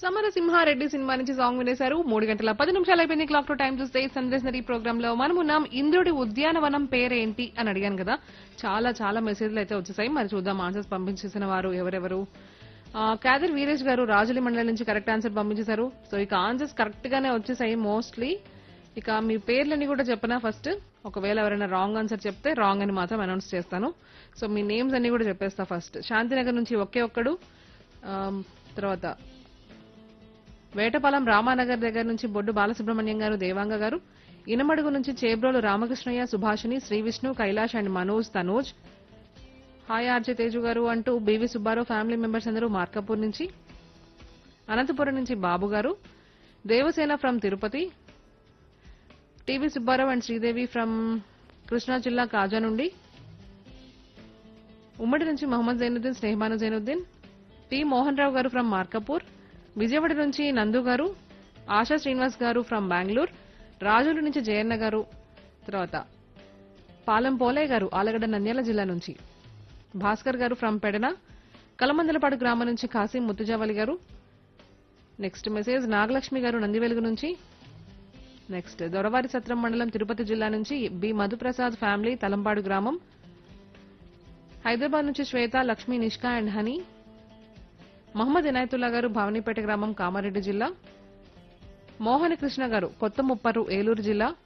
Samarasimha Reddy cinema నుంచి song వినేశారు మూడు గంటల పది నిమిషాలు అయిపోయింది క్లాక్ టు టైం చూస్తే సందేశనరీ ప్రోగ్రామ్ లో మనం ఉన్నాం ఇంద్రుడి ఉద్యానవనం పేరేంటి అని అడిగాను కదా చాలా చాలా మెసేజ్లు అయితే వచ్చేసాయి మరి చూద్దాం ఆన్సర్స్ పంపించేసిన వారు ఎవరెవరు ఆ, కాదర్ వీరేష్ గారు రాజులి మండలం నుంచి కరెక్ట్ ఆన్సర్ పంపించేశారు సో ఇక ఆన్సర్స్ కరెక్ట్ గానే వచ్చేసాయి మోస్ట్లీ ఇక మీ పేర్లని కూడా చెప్పనా ఫస్ట్ ఒకవేళ ఎవరైనా రాంగ్ ఆన్సర్ చెప్తే రాంగ్ అని మాత్రం అనౌన్స్ చేస్తాను సో మీ నేమ్స్ అన్ని కూడా చెప్పేస్తా ఫస్ట్ శాంతినగర్ నుంచి ఒకే ఒక్కడు ఆమ్, తర్వాత వేటపాలెం రామానగర్ దగ్గర నుంచి బొడ్డు బాలసుబ్రహ్మణ్యం గారు దేవాంగ గారు ఇనమడుగు నుంచి Chebrolu Ramakrishnaiah Subhashini Shri Vishnu Kailash and Manoj Tanoj hi RJ Teju garu అంటూ బీవీ సుబ్బారావు ఫ్యామిలీ మెంబర్స్ అందరూ మార్కాపూర్ నుంచి అనంతపురం నుంచి Babu garu Devasena from Tirupati TV Subbarao and Sridevi from Krishna జిల్లా కాజా నుండి ఉమ్మడి నుంచి మహమ్మద్ జైనుద్దీన్ స్నేహబాను జైనుద్దీన్ టి మోహన్ రావు గారు ఫ్రమ్ మార్కపూర్ విజయవాడ నుంచి నందు గారు ఆశా శ్రీనివాస్ గారు ఫ్రమ్ బెంగళూరు రాజుల నుంచి జయన్న గారు తర్వాత పాలెం పోలే గారు ఆలగడ్డ నంద్యాల జిల్లా నుంచి భాస్కర్ గారు ఫ్రమ్ పెడన కలమందలపాడు గ్రామం నుంచి కాసిం ముత్తుజావలి గారు నెక్స్ట్ మెసేజ్ నాగలక్ష్మి గారు నందివెలుగు నుంచి నెక్స్ట్ దొరవారి సత్రం మండలం తిరుపతి జిల్లా నుంచి బి మధుప్రసాద్ ఫ్యామిలీ తలంపాడు గ్రామం హైదరాబాద్ నుంచి శ్వేత లక్ష్మి నిష్కా అండ్ హనీ మహమ్మద్ ఇనాయతుల్లా గారు భవానీపేట గ్రామం కామారెడ్డి జిల్లా మోహన కృష్ణ గారు కొత్త ముప్పరు ఏలూరు జిల్లా